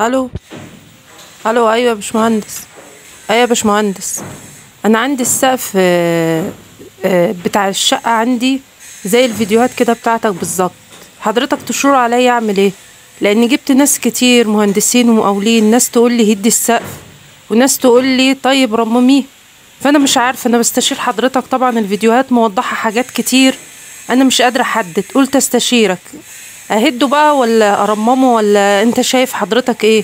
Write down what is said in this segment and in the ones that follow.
الو الو ايوه يا باشمهندس ايوه يا باشمهندس انا عندي السقف آه، آه، بتاع الشقه عندي زي الفيديوهات كده بتاعتك بالظبط حضرتك تشور عليا اعمل ايه لان جبت ناس كتير مهندسين ومقاولين ناس تقول لي هدي السقف وناس تقول لي طيب رمميه فانا مش عارفه انا بستشير حضرتك طبعا الفيديوهات موضحه حاجات كتير انا مش قادره احدد قلت استشيرك اهده بقى ولا ارممه ولا انت شايف حضرتك ايه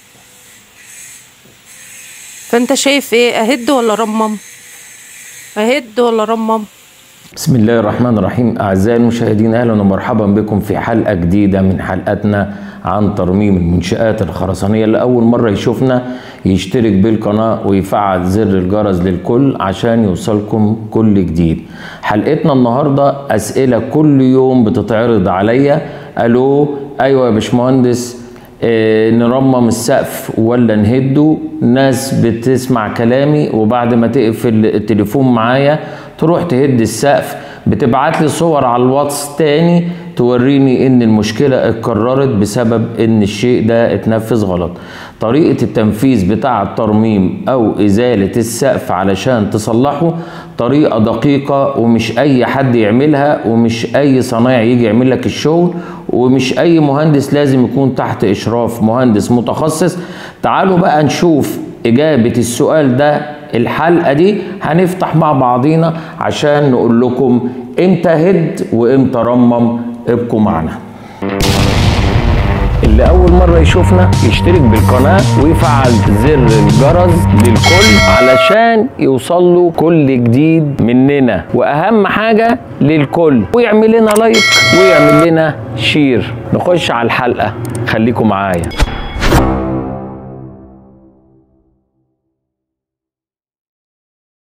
فانت شايف ايه اهد ولا رمم اهد ولا رمم بسم الله الرحمن الرحيم أعزائي المشاهدين أهلا ومرحبا بكم في حلقة جديدة من حلقاتنا عن ترميم المنشآت الخرسانية اللي أول مرة يشوفنا يشترك بالقناة ويفعل زر الجرس للكل عشان يوصلكم كل جديد حلقتنا النهاردة أسئلة كل يوم بتتعرض عليا ألو أيوة يا باشمهندس إيه نرمم السقف ولا نهده ناس بتسمع كلامي وبعد ما تقفل التليفون معايا تروح تهد السقف بتبعت لي صور على الواتس تاني توريني ان المشكلة اتكررت بسبب ان الشيء ده اتنفذ غلط طريقة التنفيذ بتاع الترميم او ازالة السقف علشان تصلحه طريقة دقيقة ومش اي حد يعملها ومش اي صنايع يجي يعمل لك الشغل ومش اي مهندس لازم يكون تحت اشراف مهندس متخصص تعالوا بقى نشوف اجابة السؤال ده الحلقة دي هنفتح مع بعضينا عشان نقول لكم امتى هد وامتى رمم ابقوا معنا اللي اول مرة يشوفنا يشترك بالقناة ويفعل زر الجرس للكل علشان يوصل له كل جديد مننا واهم حاجة للكل ويعمل لنا لايك ويعمل لنا شير نخش على الحلقة خليكم معايا